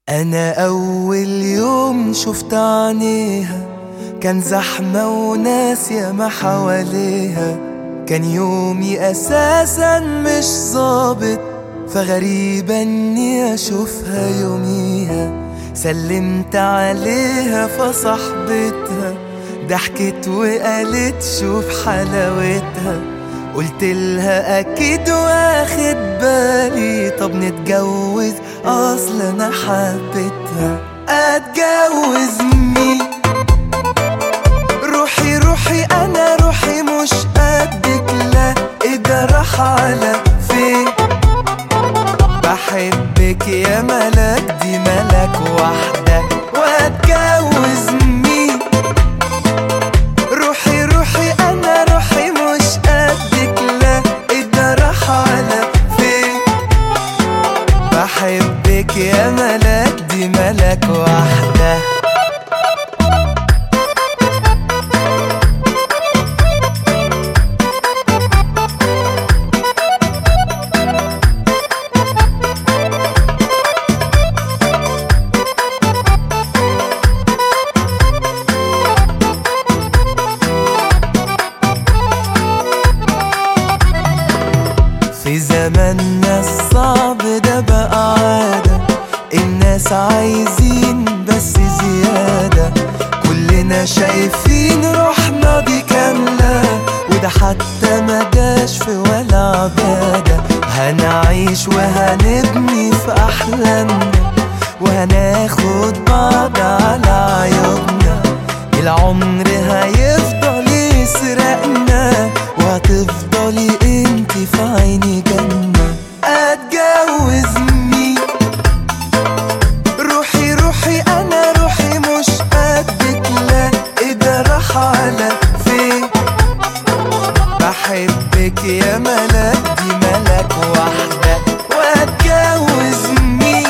أنا أول يوم شفت عينيها كان زحمة وناس ياما حواليها كان يومي أساسا مش ظابط فغريبة إني أشوفها يوميها سلمت عليها فصاحبتها ضحكت وقالت شوف حلاوتها قلت لها اكيد واخد بالي طب نتجوز اصل انا حبيتها اتجوز مين روحي روحي انا روحي مش قدك لا ايه ده راح على فين بحبك يا ملك دي ملك واحدة واتجوز مين روحي روحي انا روحي مش قدك لا ايه ده راح على فين بحبك يا ملك دي ملك واحدة في زماننا الصعب ده بقى عادة الناس عايزين بس زيادة كلنا شايفين روحنا دي كاملة وده حتى ما جاش في ولا عبادة هنعيش وهنبني في أحلامنا وهناخد بعض على عيوبنا العمر هيفضل يسرقنا وهتفضلي انتي في عيني جنة اتجوز مين روحي روحي انا روحي مش قدك لا ايه ده راح على فين بحبك يا ملك دي ملك واحدة واتجوز مين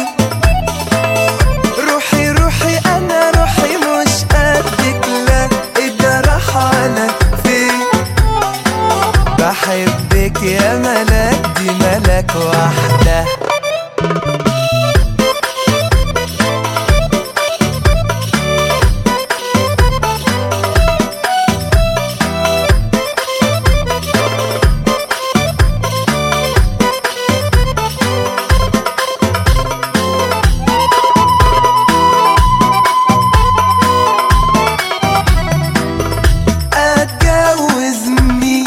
روحي روحي انا روحي مش قدك لا ايه ده راح على فين بحبك يا ملك دي ملك واحدة اتجوز مين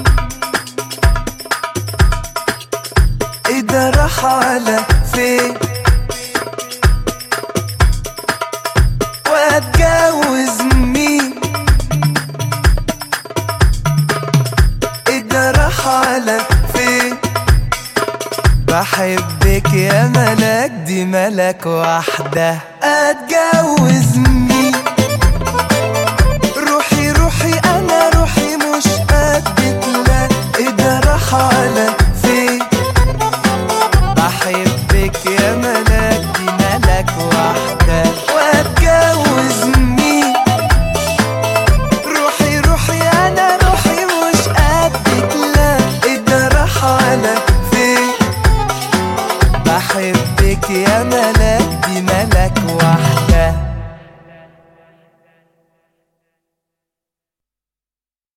ايه ده راح على فين واتجوز مين ايه ده راح على فين بحبك يا ملك دي ملك واحدة اتجوز